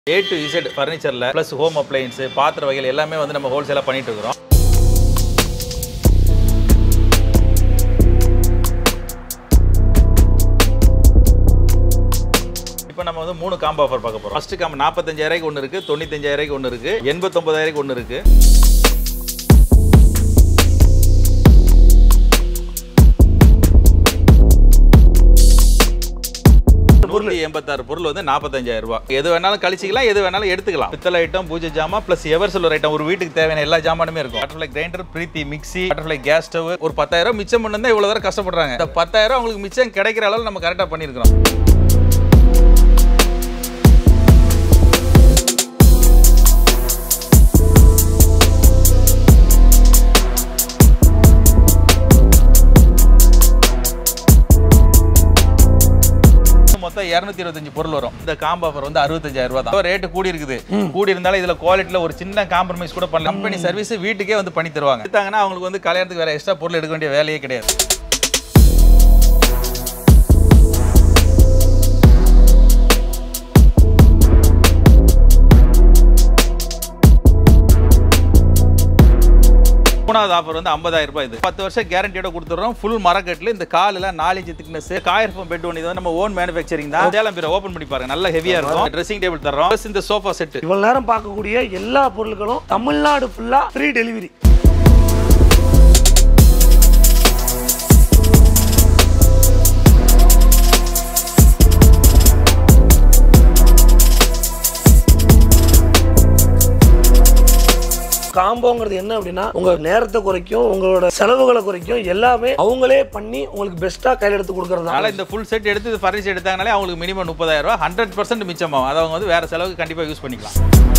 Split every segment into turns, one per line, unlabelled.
A to Z ஃபர்னிச்சரில் plus home appliances பாத்திர வகைகள் எல்லாமே வந்து நம்ம ஹோல்சேலாக பண்ணிட்டு இருக்கிறோம் இப்போ நம்ம வந்து மூணு காம்போ ஆஃபர் பார்க்க போகிறோம் ஃபர்ஸ்ட் காம்போ நாற்பத்தஞ்சாயிரம் ஒன்று இருக்குது தொண்ணூத்தஞ்சாயிரம் ஒன்று இருக்குது எண்பத்தொம்பதாயிரம் ஒன்று இருக்குது நூற்றி எண்பத்தாறு பொருள் வந்து நாற்பத்தஞ்சாயிரம் ரூபாய் எது வேணாலும் கழிச்சிக்கலாம் எது வேணாலும் எடுத்துக்கலாம் பித்தளை ஐட்டம் பூஜை ஜாமா ப்ளஸ் எவர் சில்வர் ஐட்டம் ஒரு வீட்டுக்கு தேவையான எல்லா ஜாமானுமே இருக்கும் butterfly grinder Preethi mixie butterfly gas stove ஒரு பத்தாயிரம் மிச்சம் பண்ணி தான் இவ்வளோ தூரம் கஷ்டப்படுறாங்க இந்த பத்தாயிரம் அவங்களுக்கு மிச்சம் கிடைக்கிற அளவு நம்ம கரெக்டாக பண்ணியிருக்கிறோம் மொத்தம் இரநூத்தி இருபத்தஞ்சு பொருள் வரும் இந்த காம்போ ஆஃபர் வந்து அறுபத்தஞ்சாயிரம் ரூபாய் தான் ரேட்டு கூடி இருக்குது கூடி இருந்தாலும் இதுல குவாலிட்டியில் ஒரு சின்ன காம்ப்ரமைஸ் கூட பண்ணலாம் கம்பெனி சர்வீஸ் வீட்டுக்கே வந்து பண்ணி தருவாங்க எடுத்தாங்கன்னா அவங்களுக்கு வந்து கல்யாணத்துக்கு வேற எக்ஸ்ட்ரா பொருள் எடுக்க வேண்டிய வேலையே கிடையாது மூணாவது ஆஃபர் வந்து 50000 ரூபாய் இது பத்து வருஷம் கேரண்டியோட கொடுத்துறோம் ஃபுல் மரக்கட்டில் இந்த காலில் நாலு இன்ச்சு திக்னஸ் காயர்ஃபம் பெட் ஒன்று இது வந்து நம்ம ஓன் மேனுஃபேக்சரிங் தான் சேலம் பேர் ஓப்பன் பண்ணி பாருங்க நல்ல ஹெவியா இருக்கும் ட்ரெஸ்ஸிங் டேபிள் தரோம் ப்ளஸ் இந்த சோஃபா செட்
இவ்வளவு நேரம் பார்க்கக்கூடிய எல்லா பொருட்களும் தமிழ்நாடு ஃபுல்லா ஃப்ரீ டெலிவரி காம்போங்கிறது என்ன அப்படின்னா உங்க நேரத்தை குறைக்கும் உங்களோட செலவுகளை குறைக்கும் எல்லாமே அவங்களே பண்ணி உங்களுக்கு பெஸ்ட்டா கையில் எடுத்து கொடுக்கறதா
அதனால இந்த ஃபுல் செட் எடுத்து இது ஃபர்னிச்சர் எடுத்தாங்கனாலே அவங்களுக்கு மினிமம் முப்பதாயிரம் ரூபாய் ஹண்ட்ரட் பர்சன்ட் மிச்சமாகும் அதை அவங்க வந்து வேற செலவுக்கு கண்டிப்பா யூஸ் பண்ணிக்கலாம்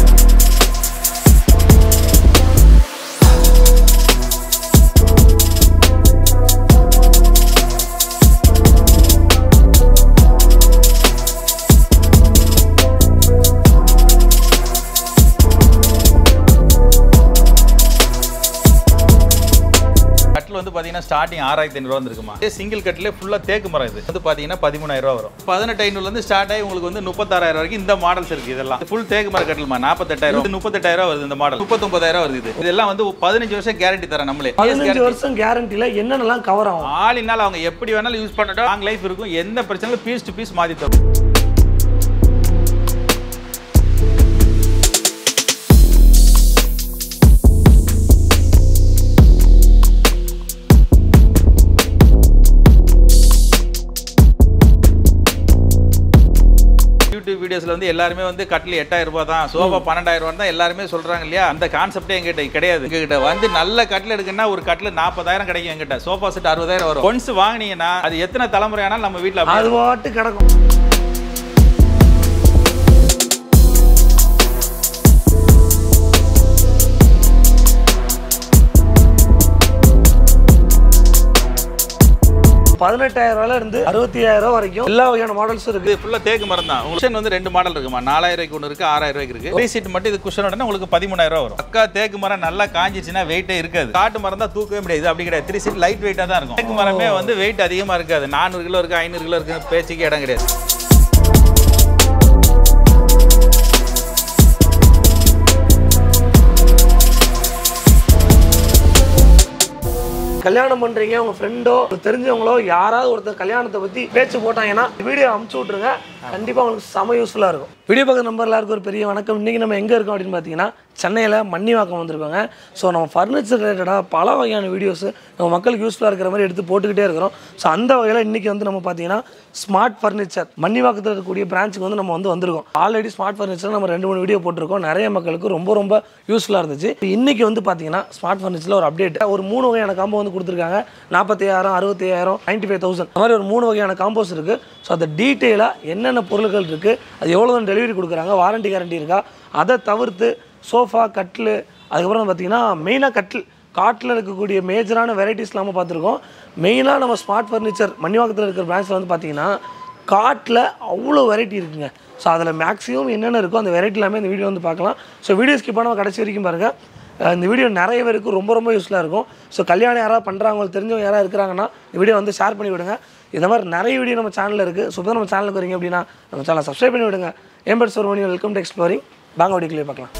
கட்டில் வந்து பார்த்தீங்கன்னா ஸ்டார்டிங் ஆறாயிரத்தி ஐநூறுவா வந்துருக்குமா இதே சிங்கிள் கட்டிலே ஃபுல்லாக தேக்கு மரம் இது வந்து பார்த்தீங்கன்னா பதிமூணாயிரம் ரூபா வரும் பதினெட்டு ஐநூறுலேருந்து ஸ்டார்ட் ஆகி உங்களுக்கு வந்து முப்பத்தாறாயிரம் வரைக்கும் இந்த மாடல்ஸ் இருக்குது இதெல்லாம் ஃபுல் தேக்கு மர கட்டிலுமா நாற்பத்தெட்டாயிரம் இது முப்பத்தெட்டாயிரம் வருது இந்த மாடல் முப்பத்தொம்பதாயிரம் வருது இது இதெல்லாம் வந்து பதினஞ்சு வருஷம் கேரண்டி தரேன் நம்மளே
பதினஞ்சு வருஷம் கேரண்டில என்னென்னலாம் கவர் ஆகும்
ஆளினால் அவங்க எப்படி வேணாலும் யூஸ் பண்ணட்டும் லாங் லைஃப் இருக்கும் எந்த பிரச்சனையும் பீஸ் டு பீஸ் மாற்றி தரும் யூடியூப் வீடியோஸ்ல வந்து எல்லாருமே வந்து கட்டில் எட்டாயிரம் ரூபாய் தான் சோஃபா பன்னெண்டாயிரம் ரூபாய் தான் எல்லாருமே சொல்றாங்க இல்லையா அந்த கான்செப்டே எங்கிட்ட கிடையாது எங்ககிட்ட வந்து நல்ல கட்டில் எடுக்குன்னா ஒரு கட்டில் நாற்பதாயிரம் கிடைக்கும் எங்கிட்ட சோஃபா செட் அறுபதாயிரம் வரும் ஒன்ஸ் வாங்கினீங்கன்னா அது எத்தனை தலைமுறை ஆனாலும் நம்ம வீட்டில்
அது பாட்டு கிடக்கும் பதினெட்டாயிரம் ரூபாயில இருந்து அறுபத்தி ஆயிரம் ரூபாய் வரைக்கும் எல்லா வகையான மாடல்ஸும் இருக்கு
இது ஃபுல்லாக தேக்கு மரம் தான் குஷன் வந்து ரெண்டு மாடல் இருக்குமா நாலாயிரம் ரூபாய்க்கு ஒன்று இருக்கு ஆறாயிரம் ரூபாய்க்கு இருக்கு த்ரீ சீட் மட்டும் இது குஷனோட உங்களுக்கு பதிமூணாயிரம் ரூபா வரும் அக்கா தேக்கு மரம் நல்லா காஞ்சிச்சுன்னா வெயிட்டே இருக்காது காட்டு மரம் தான் தூக்கவே முடியாது அப்படி கிடையாது த்ரீ சீட் லைட் வெயிட்டாக தான் இருக்கும் தேக்கு மரமே வந்து வெயிட் அதிகமாக இருக்காது நானூறு கிலோ இருக்கு ஐநூறு கிலோ இருக்கு பேச்சுக்கு இடம் கிடையாது
கல்யாணம் பண்றீங்க உங்க ஃப்ரெண்டோ தெரிஞ்சவங்களோ யாராவது ஒருத்தர் கல்யாணத்தை பத்தி பேச்சு போட்டாங்கன்னா வீடியோ அமுச்சு விட்ருங்க கண்டிப்பா உங்களுக்கு செம யூஸ்ஃபுல்லா இருக்கும் வீடியோ பக்கம் நம்பர் எல்லாருக்கும் ஒரு பெரிய வணக்கம் இன்னைக்கு நம்ம எங்க இருக்கோம் அப்படின்னு பார்த்தீங்கன்னா சென்னையில் மன்னிவாக்கம் வந்திருக்கோங்க ஸோ நம்ம ஃபர்னிச்சர் ரிலேட்டடாக பல வகையான வீடியோஸ் நம்ம மக்களுக்கு யூஸ்ஃபுல்லாக இருக்கிற மாதிரி எடுத்து போட்டுக்கிட்டே இருக்கிறோம் ஸோ அந்த வகையில் இன்றைக்கி வந்து நம்ம பார்த்தீங்கன்னா ஸ்மார்ட் ஃபர்னிச்சர் மன்னிவாக்கத்தில் இருக்கக்கூடிய பிரான்ச்சுக்கு வந்து நம்ம வந்து வந்திருக்கோம் ஆல்ரெடி ஸ்மார்ட் ஃபர்னிச்சர் நம்ம ரெண்டு மூணு வீடியோ போட்டிருக்கோம் நிறைய மக்களுக்கு ரொம்ப ரொம்ப யூஸ்ஃபுல்லாக இருந்துச்சு இன்றைக்கி வந்து பார்த்தீங்கன்னா ஸ்மார்ட் ஃபர்னிச்சரில் ஒரு அப்டேட் ஒரு மூணு வகையான காம்போ வந்து கொடுத்துருக்காங்க நாற்பத்தையாயிரம் அறுபத்தையாயிரம் நைன்ட்டி ஃபைவ் தௌசண்ட் அந்த மாதிரி ஒரு மூணு வகையான காம்போஸ் இருக்குது ஸோ அந்த டீட்டெயிலாக என்னென்ன பொருட்கள் இருக்குது அது எவ்வளோ தான் டெலிவரி கொடுக்குறாங்க வாரண்டி கேரண்டி இருக்கா அதை தவிர்த்து சோஃபா கட்டில் அதுக்கப்புறம் பார்த்தீங்கன்னா மெயினாக கட்டில் காட்டில் இருக்கக்கூடிய மேஜரான வெரைட்டிஸ் இல்லாமல் பார்த்துருக்கோம் மெயினாக நம்ம ஸ்மார்ட் ஃபர்னிச்சர் மணிவாக்கத்தில் இருக்கிற பிரான்ச்சில் வந்து பார்த்தீங்கன்னா காட்டில் அவ்வளோ வெரைட்டி இருக்குங்க ஸோ அதில் மேக்ஸிமம் என்னென்ன இருக்கோ அந்த வெரைட்டி எல்லாமே இந்த வீடியோ வந்து பார்க்கலாம் ஸோ வீடியோ ஸ்கிப் பண்ணாமல் கடைசி வரைக்கும் பாருங்கள் அஹ் இந்த வீடியோ நிறைய பேருக்கு ரொம்ப ரொம்ப யூஸ்ஃபுல்லாக இருக்கும் ஸோ கல்யாணம் யாராவது பண்ணுறாங்க உங்களுக்கு தெரிஞ்சவங்க யாராவது இருக்கிறாங்கன்னா இந்த வீடியோ வந்து ஷேர் பண்ணி விடுங்க இந்த மாதிரி நிறைய வீடியோ நம்ம சேனலில் இருக்குது ஸோ இப்போ நம்ம சேனலுக்கு வரீங்க அப்படின்னா நம்ம சேனலை சப்ஸ்கிரைப் பண்ணி விடுங்க ஏம்பர் சோர்மணி வெல்கம் டு எக்ஸ்ப்ளோரிங் வாங்க வீடியோக்குள்ளே பார்க்கலாம்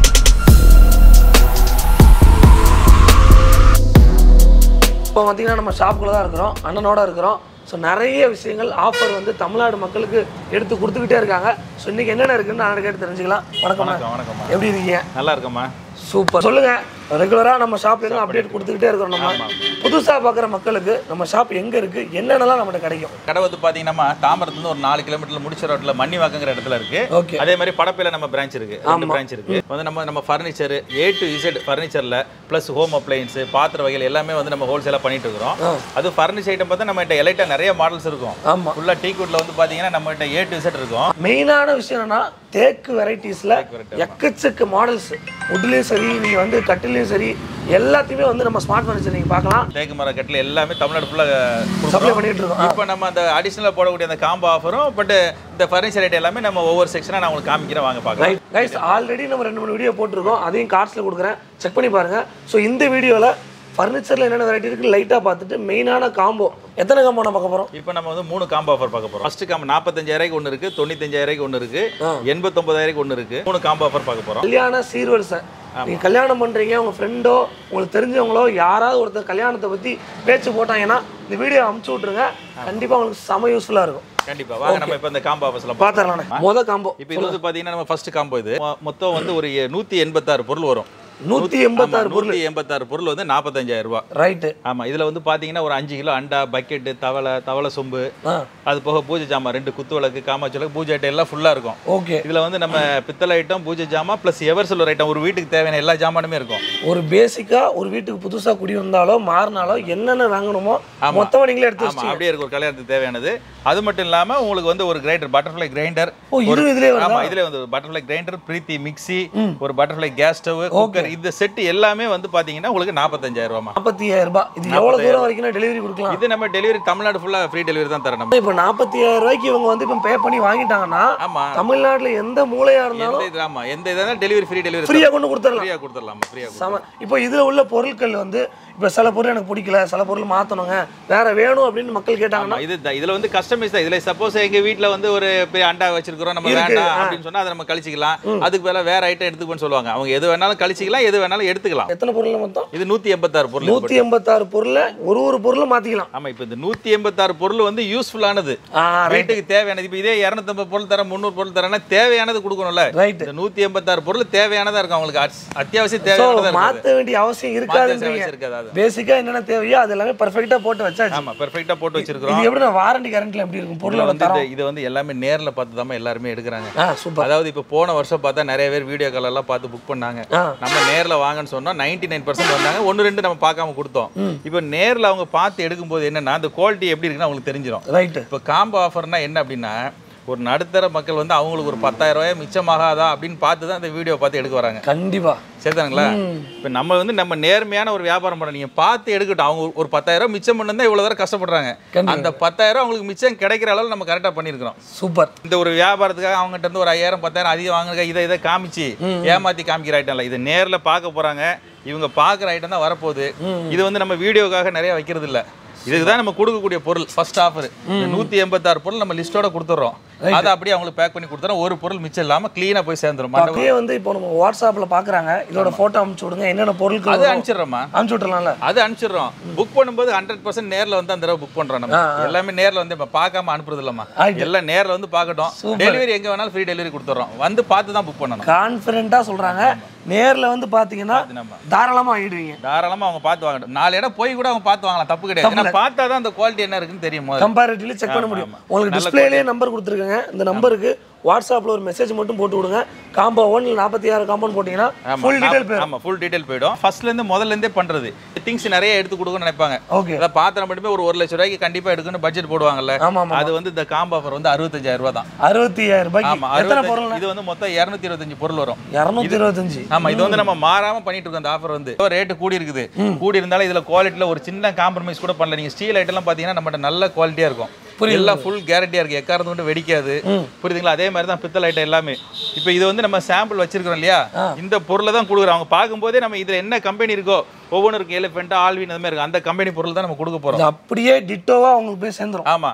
இப்போ பார்த்தீங்கன்னா நம்ம ஷாப்புக்குள்ள தான் இருக்கிறோம் அண்ணனோட இருக்கிறோம் ஸோ நிறைய விஷயங்கள் ஆஃபர் வந்து தமிழ்நாடு மக்களுக்கு எடுத்து கொடுத்துக்கிட்டே இருக்காங்க ஸோ இன்னைக்கு என்னென்ன இருக்குன்னு நான் கேட்டு தெரிஞ்சுக்கலாம் வணக்கம்
வணக்கம் வணக்கம்மா
எப்படி இருக்கீங்க
நல்லா இருக்கம்மா
சூப்பர் சொல்லுங்க ரெகுலராக நம்ம ஷாப்ல இருந்து அப்டேட் கொடுத்துக்கிட்டே இருக்கிறோம் நம்ம புதுசாக பார்க்குற மக்களுக்கு நம்ம ஷாப் எங்கே இருக்கு என்னென்னலாம் நம்மகிட்ட கிடைக்கும்
கடை வந்து பார்த்தீங்கன்னா தாமரத்துலேருந்து ஒரு நாலு கிலோமீட்டர் முடிச்ச ரோட்டில் மண்ணிவாக்கங்கிற இடத்துல இருக்கு
ஓகே
அதே மாதிரி படப்பையில நம்ம பிரான்ச் இருக்கு ரெண்டு பிரான்ச் இருக்கு வந்து நம்ம நம்ம ஃபர்னிச்சர் ஏ டு இசட் ஃபர்னிச்சர்ல ப்ளஸ் ஹோம் அப்ளையன்ஸ் பாத்திர வகைகள் எல்லாமே வந்து நம்ம ஹோல்சேலாக பண்ணிட்டு இருக்கிறோம்
ஆ.
அது ஃபர்னிச்சர் ஐட்டம் பார்த்தா நம்ம கிட்ட எலைட்டா நிறைய மாடல்ஸ் இருக்கும்
ஆமாம்
ஃபுல்லாக டீ குட்ல வந்து பார்த்தீங்கன்னா நம்ம கிட்ட ஏ டு இசட் இருக்கும்
மெயினான விஷயம் என்னன்னா தேக்கு வெரைட்டிஸில் எக்கச்சக்க மாடல்ஸ் உட்லேயும் சரி நீங்கள் வந்து கட்டிலையும் சரி எல்லாத்தையுமே வந்து நம்ம ஸ்மார்ட் ஃபர்னிச்சர் நீங்கள் பார்க்கலாம்
தேக்கு மர கட்டில் எல்லாமே தமிழ்நாடு ஃபுல்லாக
சப்ளை பண்ணிட்டு இருக்கோம்
இப்போ நம்ம அந்த அடிஷனலாக போடக்கூடிய அந்த காம்போ ஆஃபரும் பட் இந்த ஃபர்னிச்சர் ஐட்டம் எல்லாமே நம்ம ஒவ்வொரு செக்ஷனாக நான் உங்களுக்கு காமிக்கிறேன் வாங்க பார்க்கலாம்
ரைட் கைஸ் ஆல்ரெடி நம்ம ரெண்டு மூணு வீடியோ போட்டிருக்கோம் அதையும் கார்ட்ஸில் கொடுக்குறேன் செக் பண்ணி பாருங்க ஸோ இந்த வீடியோவில் ஃபர்னிச்சரில் என்னென்ன வெரைட்டி இருக்குது லைட்டாக பார்த்துட்டு மெயினான காம்போ எத்தனை காம்போ நான் பார்க்க போகிறோம்
இப்போ நம்ம வந்து மூணு காம்போ ஆஃபர் பார்க்க போறோம் ஃபர்ஸ்ட் காம்போ நாற்பத்தஞ்சாயிரம் ஒன்று இருக்கு தொண்ணூத்தஞ்சாயிரம் ஒன்று இருக்கு எண்பத்தொன்பதாயிரம் ஒன்று இருக்கு மூணு காம்போ ஆஃபர் பார்க்க போறோம்
கல்யாண சீர்வரிசை நீங்கள் கல்யாணம் பண்ணுறீங்க உங்கள் ஃப்ரெண்டோ உங்களுக்கு தெரிஞ்சவங்களோ யாராவது ஒருத்தர் கல்யாணத்தை பற்றி பேச்சு போட்டாங்கன்னா இந்த வீடியோ அமுச்சு விட்ருங்க கண்டிப்பாக உங்களுக்கு செம யூஸ்ஃபுல்லாக இருக்கும்
கண்டிப்பா வாங்க நம்ம இப்போ இந்த காம்போ ஆஃபர்ஸ்ல
பார்த்துடலாம் மொதல் காம்போ
இப்போ இது வந்து பாத்தீங்கன்னா நம்ம ஃபர்ஸ்ட் காம்போ இது மொ- மொத்தம் வந்து ஒரு நூத்தி எண்பத்தாறு பொருள் வரும்
நூற்றி எண்பத்தாறு பொருள்
நூத்தி எண்பத்தாறு பொருள் வந்து நாற்பத்தஞ்சாயிரம் ரூபாய்
ரைட்டு
ஆமா இதுல வந்து பாத்தீங்கன்னா ஒரு அஞ்சு கிலோ அண்டா பக்கெட்டு தவளை தவளை சொம்பு
ஆ
அது போக பூஜை ஜாமான் ரெண்டு குத்து விளக்கு காமாட்சி விளக்கு பூஜை ஐட்டம் எல்லாம் ஃபுல்லா இருக்கும்
ஓகே
இதுல வந்து நம்ம பித்தளை ஐட்டம் பூஜை ஜாமான் ப்ளஸ் எவர் சில்வர் ஐட்டம் ஒரு வீட்டுக்கு தேவையான எல்லா ஜாமானுமே இருக்கும்
ஒரு பேசிக்காக ஒரு வீட்டுக்கு புதுசாக குடி வந்தாலோ மாறினாலோ என்னென்ன வாங்கணுமோ மொத்தமாக நீங்களே எடுத்து
ஆமா அப்படியே இருக்கு ஒரு கல்யாணத்துக்கு தேவையானது அது மட்டும் இல்லாம உங்களுக்கு வந்து ஒரு கிரைண்டர் பட்டர்ஃப்ளை கிரைண்டர்
ஓ இது இதுலேயே
ஆமா இதுல வந்து பட்டர்ஃப்ளை கிரைண்டர் பிரீத்தி மிக்ஸி ஒரு பட்டர்ஃப்ளை கேஸ் ஸ்டவ் குக்கர் இந்த செட் எல்லாமே வந்து பாத்தீங்கன்னா உங்களுக்கு நாற்பத்தஞ்சாயிரம் ரூபாய்
நாற்பத்தி ஐயாயிரம் ரூபாய் இது எவ்வளோ தூரம் வரைக்கும் டெலிவரி கொடுக்கலாம்
இது நம்ம டெலிவரி தமிழ்நாடு ஃபுல்லா ஃப்ரீ டெலிவரி தான் தரணும்
இப்போ நாற்பத்தி ஐயாயிரம் ரூபாய்க்கு இவங்க வந்து இப்போ பே பண்ணி வாங்கிட்டாங்கன்னா
ஆமா
தமிழ்நாட்டில் எந்த மூலையாக இருந்தாலும்
எந்த இது ஆமா எந்த இதாலும் டெலிவரி ஃப்ரீ டெலிவரி
ஃப்ரீயாக கொண்டு கொடுத்துடலாம்
ஃப்ரீயா கொடுத்துடலாம் ஃப்ரீயா
சம இப்போ இதில் உள்ள பொருட்கள் வந்து இப்போ சில பொருள் எனக்கு பிடிக்கல சில பொருள் மாற்றணுங்க வேற வேணும் அப்படின்னு மக்கள் கேட்டாங்கன்னா
ஆமா இது த- இதுல வந்து கஸ்டமைஸ் தான் இதுல சப்போஸ் எங்க வீட்ல வந்து ஒரு பெரிய அண்டா வச்சிருக்கிறோம் நம்ம
இருக்கு,
வேண்டாம் அப்படின்னு சொன்னா அதை நம்ம கழிச்சிக்கலாம் அதுக்கு பதிலா வேற ஐட்டம் எடுத்துக்கோன்னு சொல்லுவாங்க அவங்க எது வேணாலும் கழிச்சிக்கலாம் எது வேணாலும் எடுத்துக்கலாம்
எத்தனை பொருள் மொத்தம்
இது நூத்தி எண்பத்தாறு பொருள் இது
நூற்றி எண்பத்தாறு பொருளை ஒரு ஒரு பொருளும் மாற்றிக்கலாம்
ஆமா இப்போ இந்த நூத்தி எண்பத்தாறு பொருள் வந்து யூஸ்ஃபுல்லானது
ஆ ரைட்
வீட்டுக்கு தேவையானது இப்போ இதே இரநூத்தம்பது பொருள் தரேன் முந்நூறு பொருள் தரேன்னா தேவையானது கொடுக்கணும்ல
ரைட்டு
இந்த நூத்தி எண்பத்தாறு பொருள் தேவையானதா இருக்கும் அவங்களுக்கு அத்- அத்தியாவசியம்
ஸோ
தேவையானதா இருக்கும்
மாற்ற வேண்டிய அவசியம் இருக்காதுன்றீங்க
இருக்காது அது
பேசிக்காக என்னென்ன தேவையோ அது எல்லாமே பர்ஃபெக்டாக போட்டு வச்சாச்சு
ஆமா பெர்ஃபெக்ட்டா போட்டு வச்சிருக்கிறோம்
இது எப்படி வாரண்டி கேரண்டியில் எப்படி இருக்கும்
இதுல
பொருளோட
வந்து
தரம்
இது- இது வந்து எல்லாமே நேர்ல பார்த்து தான் எல்லாருமே எடுக்கிறாங்க
ஆ சூப்பர்
அதாவது இப்போ போன வருஷம் பார்த்தா நிறைய பேர் வீடியோ கால் எல்லாம் பார்த்து புக் பண்ணாங்க
ஆ
நம்ம நேர்ல வாங்கன்னு சொன்னோம் நைன்டி நைன் பர்சன்ட் வந்தாங்க ஒன்று ரெண்டு நம்ம பார்க்காம கொடுத்தோம் இப்போ நேர்ல அவங்க பார்த்து எடுக்கும்போது என்னன்னா அந்த குவாலிட்டி எப்படி இருக்குன்னு அவங்களுக்கு தெரிஞ்சிடும்
ரைட்டு
இப்போ காம்போ ஆஃபர்னா என்ன அப்படின்னா ஒரு நடுத்தர மக்கள் வந்து அவங்களுக்கு ஒரு பத்தாயிரம் ரூபாய் மிச்சமாகாதா அப்படின்னு பார்த்து தான் அந்த வீடியோ பார்த்து எடுக்க வராங்க
கண்டிப்பா
சரிதானுங்களா இப்போ நம்ம வந்து நம்ம நேர்மையான ஒரு வியாபாரம் பண்ண நீங்க பார்த்து எடுக்கட்டும் அவங்க ஒரு பத்தாயிரம் ரூபாய் மிச்சம் பண்ணி இவ்வளவு தூரம் கஷ்டப்படுறாங்க
கண்டிப்பா.
அந்த பத்தாயிரம் ரூபாய் அவங்களுக்கு மிச்சம் கிடைக்கிற அளவு நம்ம கரெக்டாக பண்ணியிருக்கிறோம்
சூப்பர்
இந்த ஒரு வியாபாரத்துக்காக அவங்ககிட்ட இருந்து ஒரு ஐயாயிரம் பத்தாயிரம் அதிகம் வாங்குங்க இதை இதை காமிச்சு ஏமாத்தி காமிக்கிற ஐட்டம் இல்லை இது நேர்ல பார்க்க போறாங்க இவங்க பார்க்குற ஐட்டம் தான் வரப்போகுது இது வந்து நம்ம வீடியோக்காக நிறைய வைக்கிறது இல்ல இதுக்கு தான் நம்ம கொடுக்கக்கூடிய பொருள் ஃபர்ஸ்ட் ஆஃபர் நூத்தி எண்பத்தாறு பொருள் நம்ம லிஸ்ட்டோட கொடுத்துட்றோம் அதை அப்படியே அவங்களுக்கு பேக் பண்ணி கொடுத்துறோம் ஒரு பொருள் மிச்சம் இல்லாம க்ளீனா போய் சேர்ந்துரும் மண்டபம்
அப்படியே வந்து இப்போ நம்ம வாட்ஸ்அப்ல பாக்குறாங்க இதோட போட்டோ அனுப்பிச்சு விடுங்க என்னென்ன பொருட்கள்
அது
வரும்.
அனுப்பிச்சிடுறோமா
அனுப்பிச்சு விட்டுறலாம்ல
அது அனுப்பிச்சிடுறோம் புக் பண்ணும்போது ஹண்ட்ரட் பர்சன்ட் நேர்ல வந்து அந்த தடவை புக் பண்றோம் நம்ம எல்லாமே நேர்ல வந்து இப்ப பார்க்காம அனுப்புறது இல்லம்மா
ஆயிட்டு.
எல்லாம் நேர்ல வந்து பார்க்கட்டும் டெலிவரி எங்க வேணாலும் ஃப்ரீ டெலிவரி கொடுத்துறோம் வந்து பார்த்து தான் புக் பண்ணணும்
கான்ஃபிடென்ட்டா சொல்றாங்க நேர்ல வந்து பாத்தீங்கன்னா
அது நம்ம
தாராளமா வாங்கிடுவீங்க
தாராளமா அவங்க பார்த்து வாங்கட்டும் நாலு இடம் போய் கூட அவங்க பார்த்து வாங்கலாம் தப்பு கிடையாது ஏன்னா பார்த்தா தான் அந்த குவாலிட்டி என்ன இருக்குன்னு தெரியும் முதல்ல.
கம்பேரிட்டிவ்லி செக் பண்ண முடியும் உங்களுக்கு டிஸ்பிளேலேயே நம்பர் கொடுத்துருக்காங்க இந்த நம்பருக்கு வாட்ஸ்அப்ல ஒரு மெசேஜ் மட்டும் போட்டு விடுங்க காம்போ ஒன் நாற்பத்தி ஆறு காம்பவுண்ட் போட்டீங்கன்னா
ஆமா,
ஃபுல் டீடைல்
ஆமா, ஆமா ஃபுல் டீடைல் போயிடும் ஃபர்ஸ்ட்ல இருந்து முதல்ல இருந்தே பண்றது திங்ஸ் நிறைய எடுத்து கொடுக்கணும்னு நினைப்பாங்க
ஓகே
அதான் பாத்திரம் மட்டுமே ஒரு ஒரு லட்சம் ரூபாய்க்கு கண்டிப்பா எடுக்கணும் பட்ஜெட் போடுவாங்கல்ல
ஆமா ஆமா
அது வந்து இந்த காம்போ ஆஃபர் வந்து அறுபத்தஞ்சாயிரம் ரூபாய் தான்
அறுபத்தி ஐயாயிரம்
ஆமா
ரூபாய்க்கு எத்தனை
அறுபத்தஞ்சு-
பொருள்
இது வந்து மொத்தம் இருநூத்தி இருபத்தஞ்சு பொருள் வரும்
இரநூத்தி இருபத்தஞ்சு
ஆமா இது வந்து நம்ம மாறாம பண்ணிட்டு இருக்கோம் அந்த ஆஃபர் வந்து ரேட்டு கூடி இருக்குது கூடி இருந்தாலும் இதுல குவாலிட்டில ஒரு சின்ன காம்ப்ரமைஸ் கூட பண்ணல நீங்க ஸ்டீல் ஐட்டம் எல்லாம் பாத்தீங்கன்னா நம்மகிட்ட நல்ல குவாலிட்டியா இருக்கும் எல்லாம் ஃபுல் கேரண்டியா இருக்கு எக்காரத்து மட்டும் வெடிக்காது புரியுதுங்களா அதே மாதிரி தான் பித்தளை ஐட்டம் எல்லாமே இப்போ இது வந்து நம்ம சாம்பிள் வச்சிருக்கிறோம் இல்லையா இந்த பொருளை தான் கொடுக்குறோம் அவங்க பார்க்கும்போதே நம்ம இதுல என்ன கம்பெனி இருக்கோ ஒவ்வொன்றும் இருக்கு எலிஃபென்ட் ஆல்வின் அந்த மாதிரி இருக்கு அந்த கம்பெனி பொருள் தான் நம்ம கொடுக்க போறோம்
இது அப்படியே டிட்டோவா உங்களுக்கு போய் சேர்ந்துரும்
ஆமா